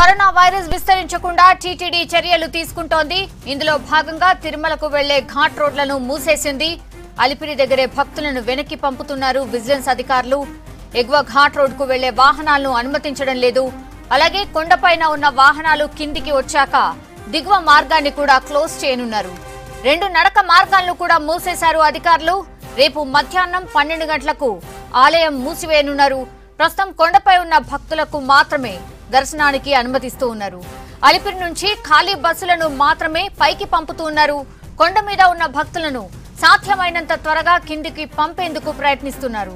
corona virus విస్తరించకుండా TTD చర్యలు తీసుకుంటోంది ఇందులో భాగంగా తిరుమలకు వెళ్లే ఘాట్ రోడ్లను మూసేసింది అలిపిరి దగ్గరే భక్తులను వెనక్కి పంపుతున్నారు విజిలెన్స్ అధికారులు ఎగువ ఘాట్ రోడ్కు వెళ్లే వాహనాలను అనుమతించడం లేదు అలాగే కొండపైన ఉన్న వాహనాలు కిందికి వచ్చాక దిగువ మార్గాన్ని కూడా క్లోజ్ చేయనున్నారు రెండు నడక మార్గాలను కూడా మూసేశారు అధికారులు రేపు మధ్యాహ్నం పన్నెండు గంటలకు ఆలయం మూసివేయనున్నారు ప్రస్తుతం కొండపై ఉన్న భక్తులకు మాత్రమే దర్శనానికి అనుమతిస్తూ ఉన్నారు అలిపిరి నుంచి ఖాళీ బస్సులను మాత్రమే పైకి పంపుతూ ఉన్నారు కొండ మీద ఉన్న భక్తులను సాధ్యమైనంత త్వరగా కిందికి పంపేందుకు ప్రయత్నిస్తున్నారు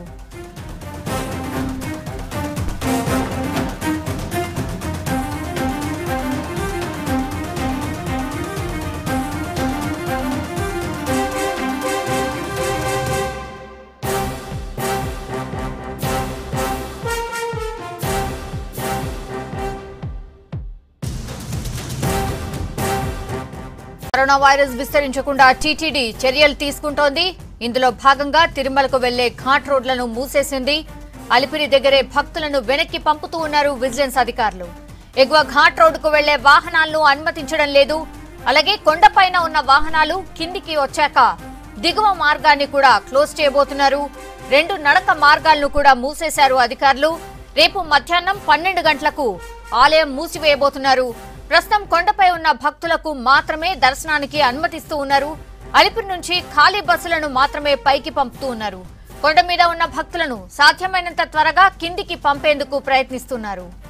కరోనా వైరస్ విస్తరించకుండా టీటీడీ చర్యలు తీసుకుంటోంది ఇందులో భాగంగా తిరుమలకు వెళ్లే ఘాట్ రోడ్లను మూసేసింది అలిపిరి దగ్గరే భక్తులను వెనక్కి పంపుతూ ఉన్నారు విజిలెన్స్ అధికారులు ఎగువ ఘాట్ రోడ్డుకు వెళ్లే వాహనాలను అనుమతించడం లేదు అలాగే కొండపైన ఉన్న వాహనాలు కిందికి వచ్చాక దిగువ మార్గాన్ని కూడా క్లోజ్ చేయబోతున్నారు రెండు నడక మార్గాలను కూడా మూసేశారు అధికారులు రేపు మధ్యాహ్నం పన్నెండు గంటలకు ఆలయం మూసివేయబోతున్నారు ప్రస్తుతం కొండపై ఉన్న భక్తులకు మాత్రమే దర్శనానికి అనుమతిస్తూ ఉన్నారు అలిపిరి నుంచి ఖాళీ బస్సులను మాత్రమే పైకి పంపుతూ ఉన్నారు కొండ మీద ఉన్న భక్తులను సాధ్యమైనంత త్వరగా కిందికి పంపేందుకు ప్రయత్నిస్తున్నారు